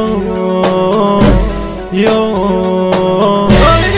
يو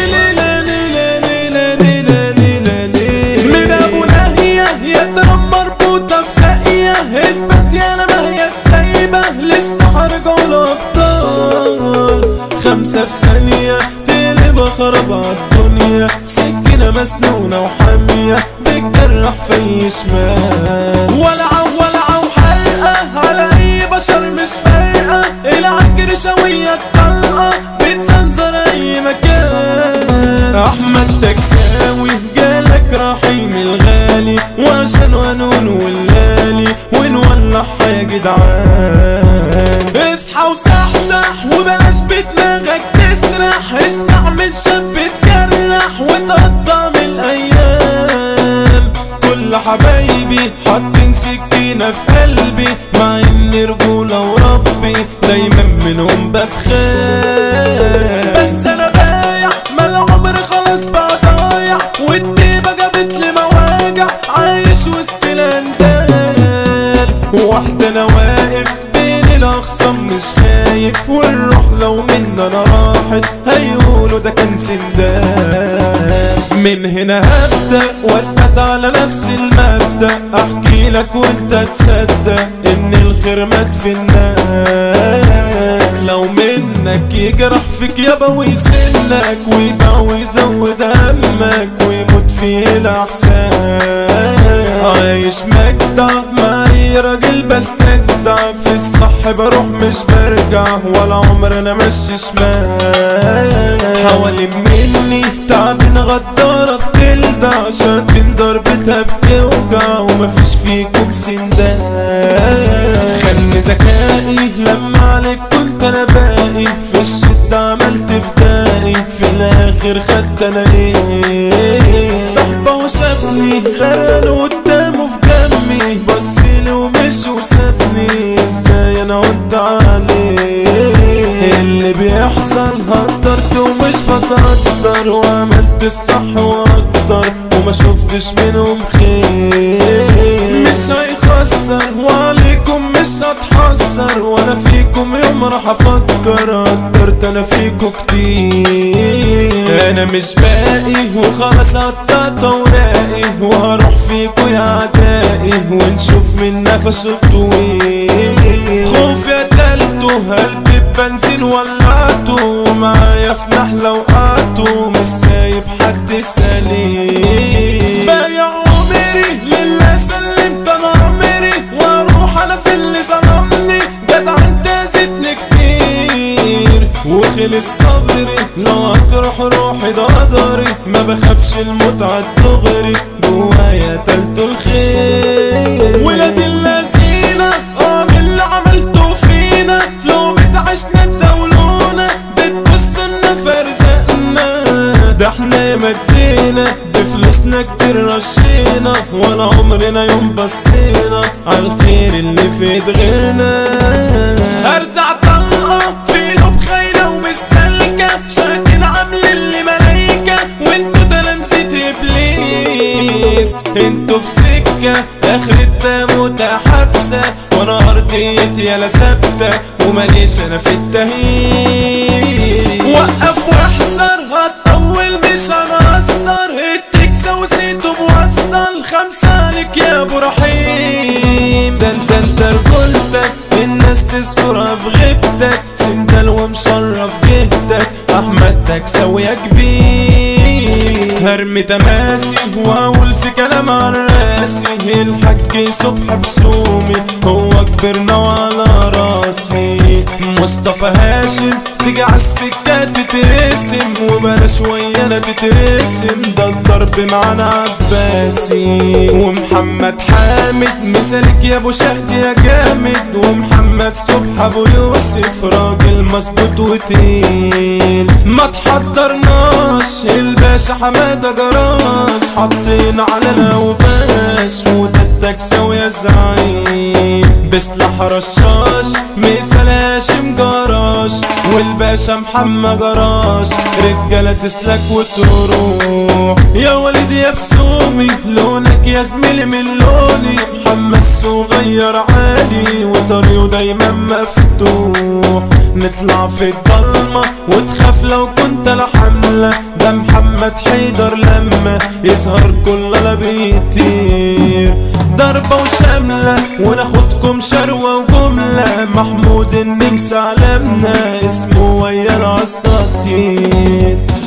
من ابو ناهية يضرب مربوطة في ساقية اثبت يا انا ما هي السايبة لسه هرجع الابطال خمسة في ثانية تقلب خرب عالدنيا سكينة مسنونة وحامية بتجرح في شمال ولعة ولعة وحرقة على اي بشر مش فارقة العجر شوية الطلقة بتسنزر اي مكان احمد تكساوي جالك رحيم الغالي وعشان ونون واللالي ونولع يا جدعان اصحى وصحصح وبلاش بدماغك تسرح اسمع من شاب تجرح وتقطع من الايام كل حبايبي حاطين سكينة في قلبي مع اني رجولة وربي دايما منهم بتخاف بس انا بايع ما العمر خلاص بقى ضايع والديبة جابت لي مواجع عايش وسط الاندال واحدة انا واقف بين الاخصام مش خايف والروح لو من انا راحت هيقولوا ده كان سندال من هنا هبدأ واثبت على نفس المبدأ احكي لك وانت تصدق ان الخير مات في الناس لو منك يجرح فيك يابا ويسنك ويبيع ويزود همك ويموت فيه الاحسان عايش مجدع مع اي راجل بستجدع في الصح بروح مش برجع ولا عمر انا ماشي شمال حوالين مني تعبين غدارة بتلدع شاطين ضربتها بتوجع ومفيش فيكم سندان خلني ذكائي لما عليك كنت انا باقي في الشدة عملت فدائي في الاخر خدت انا ايه صحبة وشافني غرقان قدامه في دمي بصيلي ومش وسابني ازاي انا قلت عليه اللي بيحصل هقدرت ومش بتقدر وعملت الصح واكتر وما شفتش منهم خير مش هيخسر وعليكم مش هتحسر وانا فيكم يوم راح افكر قدرت انا فيكم كتير انا مش باقي وخلاص قطعت اوراقي وهروح فيكوا يا اعدائي ونشوف من نفسه الطويل خوف يا تالتو قلبي بنزين ولعته ومعايا في نحلة وقعته مش سايب حد سليم بايع عمري لله سلمت انا عمري واروح انا في اللي ظلمني جدع انت زدني كتير وخلص صبري لو هتروح روحي ده قدري ما بخافش الموت عالدغري جوايا تلت الخير ولاد اللذينة اه من اللي عملته فينا في لقمة عشنا تزاولونا بتبصنا فرزقنا ده احنا يا مدينا بفلوسنا كتير رشينا ولا عمرنا يوم بصينا عالخير اللي في ايد غيرنا ارزع طلقة في لوب خاينة ومش سالكة شايفين عامل اللي ملايكة وانتوا تلامذة ابليس انتوا في سكة اخر التاموت حبسة وانا ارضيتي يالا ثابتة وماليش انا في التهيئ وقف واحذر هتطول مش هنهزر التكسا وسيته موصل خمسة عليك يا ابو رحيم ده انت انت رجولتك الناس تذكرها في غيبتك سندال ومشرف جهدك احمد تكساوي يا كبير هرمي تماسي واقول في كلام عراسي الحاج صبح بسومي هو كبرنا وعلى راسي مصطفى هاشم تيجي عالسكة تترسم وبلاش ويانا تترسم ده الضرب معانا عباسي ومحمد حامد مثالك يا ابو شهد يا جامد ومحمد صبح ابو يوسف راجل مظبوط وتقيل ما تحضرناش الباشا حماده جراش حاطين علينا وباش وده التكساوي يا زعيم بسلاح رشاش مثال هاشم جراش والباشا محمد جراش رجالة تسلك وتروح يا ولد يا بسومي لونك يا زميلي من لوني محمد صغير عالي وطريقه دايما مفتوح نطلع في الضلمة وتخاف لو كنت لحملة ده محمد حيدر لما يظهر كل لا بيطير ضربة وشاملة وناخدكم شروة وجملة محمود النمس علمنا اسمه ويا العساطين